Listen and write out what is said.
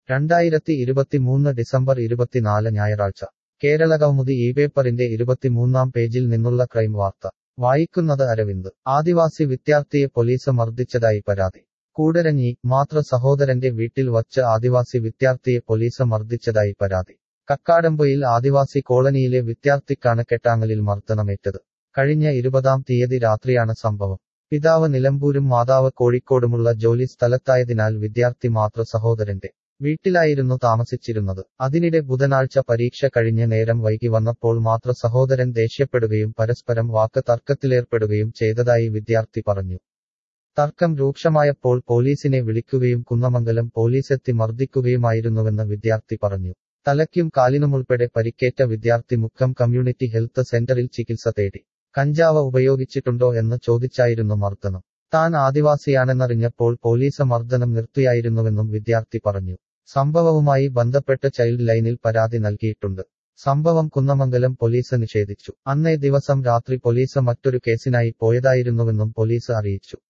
രണ്ടായിരത്തി ഇരുപത്തിമൂന്ന് ഡിസംബർ ഇരുപത്തിനാല് ഞായറാഴ്ച കേരള കൗമുദി ഈ പേപ്പറിന്റെ ഇരുപത്തിമൂന്നാം പേജിൽ നിന്നുള്ള ക്രൈം വാർത്ത വായിക്കുന്നത് അരവിന്ദ് ആദിവാസി വിദ്യാർത്ഥിയെ പോലീസ് മർദ്ദിച്ചതായി പരാതി കൂടരഞ്ഞി മാതൃ സഹോദരന്റെ വീട്ടിൽ വച്ച് ആദിവാസി വിദ്യാർത്ഥിയെ പോലീസ് മർദ്ദിച്ചതായി പരാതി കക്കാടംപൊയിൽ ആദിവാസി കോളനിയിലെ വിദ്യാർത്ഥിക്കാണ് കെട്ടാങ്ങലിൽ മർദ്ദനമേറ്റത് കഴിഞ്ഞ ഇരുപതാം തീയതി രാത്രിയാണ് സംഭവം പിതാവ് നിലമ്പൂരും മാതാവ് കോഴിക്കോടുമുള്ള ജോലി സ്ഥലത്തായതിനാൽ വിദ്യാർത്ഥി മാതൃ സഹോദരന്റെ വീട്ടിലായിരുന്നു താമസിച്ചിരുന്നത് അതിനിടെ ബുധനാഴ്ച പരീക്ഷ കഴിഞ്ഞ് നേരം വൈകി വന്നപ്പോൾ മാതൃ സഹോദരൻ ദേഷ്യപ്പെടുകയും പരസ്പരം വാക്ക് തർക്കത്തിലേർപ്പെടുകയും ചെയ്തതായി വിദ്യാർത്ഥി പറഞ്ഞു തർക്കം രൂക്ഷമായപ്പോൾ പോലീസിനെ വിളിക്കുകയും കുന്നമംഗലം പോലീസെത്തി മർദ്ദിക്കുകയുമായിരുന്നുവെന്ന് വിദ്യാർത്ഥി പറഞ്ഞു തലയ്ക്കും കാലിനുമുൾപ്പെടെ പരിക്കേറ്റ വിദ്യാർത്ഥി മുക്കം കമ്മ്യൂണിറ്റി ഹെൽത്ത് സെന്ററിൽ ചികിത്സ തേടി കഞ്ചാവ് ഉപയോഗിച്ചിട്ടുണ്ടോ എന്ന് ചോദിച്ചായിരുന്നു മർദ്ദനം താൻ ആദിവാസിയാണെന്നറിഞ്ഞപ്പോൾ പോലീസ് മർദ്ദനം നിർത്തിയായിരുന്നുവെന്നും വിദ്യാർത്ഥി പറഞ്ഞു സംഭവവുമായി ബന്ധപ്പെട്ട് ചൈൽഡ് ലൈനിൽ പരാതി നൽകിയിട്ടുണ്ട് സംഭവം കുന്നമംഗലം പോലീസ് നിഷേധിച്ചു അന്നേ ദിവസം രാത്രി പോലീസ് മറ്റൊരു കേസിനായി പോയതായിരുന്നുവെന്നും പോലീസ് അറിയിച്ചു